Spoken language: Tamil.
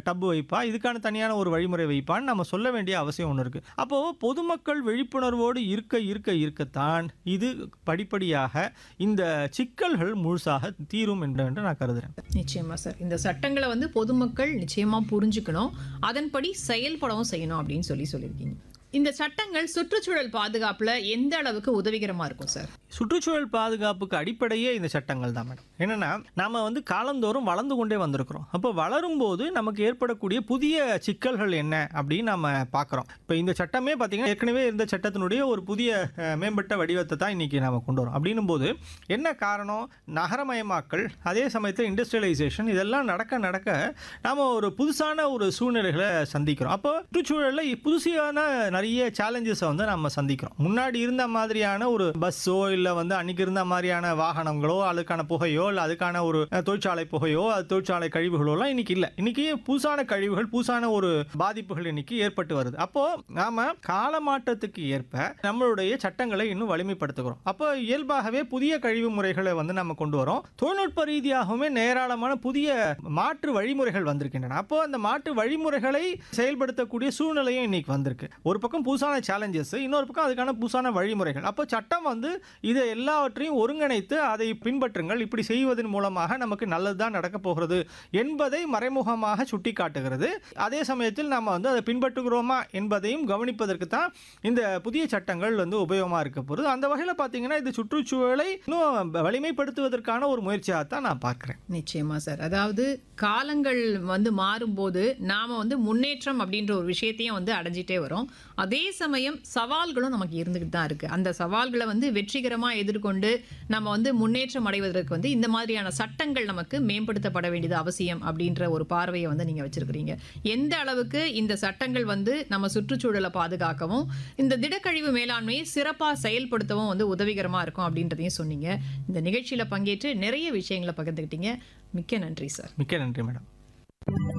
டப்பு வைப்பா இதுக்கான தனியான ஒரு வழிமுறை வைப்பான்னு நம்ம சொல்ல வேண்டிய அவசியம் ஒன்று இருக்குது அப்போது பொதுமக்கள் விழிப்புணர்வோடு இருக்க இருக்க இருக்கத்தான் இது படிப்படியாக இந்த சிக்கல்கள் முழுசாக தீரும் என்று என்று நான் கருதுகிறேன் நிச்சயமா சார் இந்த சட்டங்களை வந்து பொதுமக்கள் நிச்சயமா புரிஞ்சுக்கணும் அதன்படி செயல்படவும் செய்யணும் அப்படின்னு சொல்லி சொல்லியிருக்கீங்க இந்த சட்டங்கள் சுற்றுச்சூழல் பாதுகாப்புல எந்த அளவுக்கு உதவிகரமா இருக்கும் சார் சுற்றுச்சூழல் பாதுகாப்புக்கு அடிப்படையே இந்த சட்டங்கள் தான் மேடம் என்னென்னா நாம வந்து காலந்தோறும் வளர்ந்து கொண்டே வந்திருக்கிறோம் அப்போ வளரும்போது நமக்கு ஏற்படக்கூடிய புதிய சிக்கல்கள் என்ன அப்படின்னு நம்ம பார்க்குறோம் இப்போ இந்த சட்டமே பார்த்தீங்கன்னா ஏற்கனவே இருந்த சட்டத்தினுடைய ஒரு புதிய அஹ், மேம்பட்ட வடிவத்தை தான் இன்றைக்கி நாம கொண்டு வரோம் அப்படின்னும் போது என்ன காரணம் நகரமயமாக்கல் அதே சமயத்தில் இண்டஸ்ட்ரியலைசேஷன் இதெல்லாம் நடக்க நடக்க நாம் ஒரு புதுசான ஒரு சூழ்நிலைகளை சந்திக்கிறோம் அப்போ சுற்றுச்சூழலில் புதுசான நிறைய சேலஞ்சஸை வந்து நம்ம சந்திக்கிறோம் முன்னாடி இருந்த மாதிரியான ஒரு பஸ்ஸோ இல்லை வந்து அன்னைக்கு இருந்த மாதிரியான வாகனங்களோ அதுக்கான புகையோ இல்லை அதுக்கான ஒரு அஹ், தொழிற்சாலை புகையோ அது தொழிற்சாலை கழிவுகளோ எல்லாம் இன்னைக்கு இல்லை இன்னைக்கு புதுசான கழிவுகள் புதுசான ஒரு பாதிப்புகள் இன்னைக்கு ஏற்பட்டு வருது அப்போ நாம காலமாற்றத்துக்கு ஏற்ப நம்மளுடைய சட்டங்களை இன்னும் வலிமைப்படுத்துகிறோம் அப்போ இயல்பாகவே புதிய கழிவு முறைகளை வந்து நம்ம கொண்டு வரோம் தொழில்நுட்ப ரீதியாகவுமே நேராளமான புதிய மாற்று வழிமுறைகள் வந்திருக்கின்றன அப்போ அந்த மாற்று வழிமுறைகளை செயல்படுத்தக்கூடிய சூழ்நிலையும் இன்னைக்கு வந்திருக்கு ஒரு பக்கம் புதுசான சேலஞ்சஸ் இன்னொரு பக்கம் அதுக்கான புதுசான வழிமுறைகள் அப்போ சட்டம் வந்து இதை எல்லாவற்றையும் ஒருங்கிணைத்து அதை பின்பற்றுங்கள் இப்படி செய்வதன் மூலமாக நமக்கு நல்லதுதான் நடக்க போகிறது என்பதை மறைமுகமாக சுட்டி காட்டுகிறது அதே சமயத்தில் நம்ம வந்து அதை பின்பற்றுகிறோமா என்பதையும் கவனிப்பதற்கு தான் இந்த புதிய சட்டங்கள் வந்து உபயோகமாக இருக்க போகிறது அந்த வகையில் பார்த்தீங்கன்னா இது சுற்றுச்சூழலை இன்னும் வலிமைப்படுத்துவதற்கான ஒரு முயற்சியாக தான் நான் பார்க்குறேன் நிச்சயமா சார் அதாவது காலங்கள் வந்து மாறும்போது நாம வந்து முன்னேற்றம் அப்படின்ற ஒரு விஷயத்தையும் வந்து அடைஞ்சிட்டே வரோம் அதே சமயம் சவால்களும் நமக்கு இருந்துகிட்டு தான் இருக்கு அந்த சவால்களை வந்து வெற்றிகரமா எதிர்கொண்டு நம்ம வந்து முன்னேற்றம் அடைவதற்கு வந்து இந்த மாதிரியான சட்டங்கள் நமக்கு மேம்படுத்தப்பட வேண்டியது அவசியம் அப்படின்ற ஒரு பார்வையை வந்து நீங்க வச்சிருக்கிறீங்க எந்த அளவுக்கு இந்த சட்டங்கள் வந்து நம்ம சுற்றுச்சூழலை பாதுகாக்கவும் இந்த திடக்கழிவு மேலாண்மையை சிறப்பாக செயல்படுத்தவும் வந்து உதவிகரமா இருக்கும் அப்படின்றதையும் சொன்னீங்க இந்த நிகழ்ச்சியில பங்கேற்று நிறைய விஷயங்களை பகிர்ந்துக்கிட்டீங்க மிக்க நன்றி சார் மிக்க நன்றி மேடம்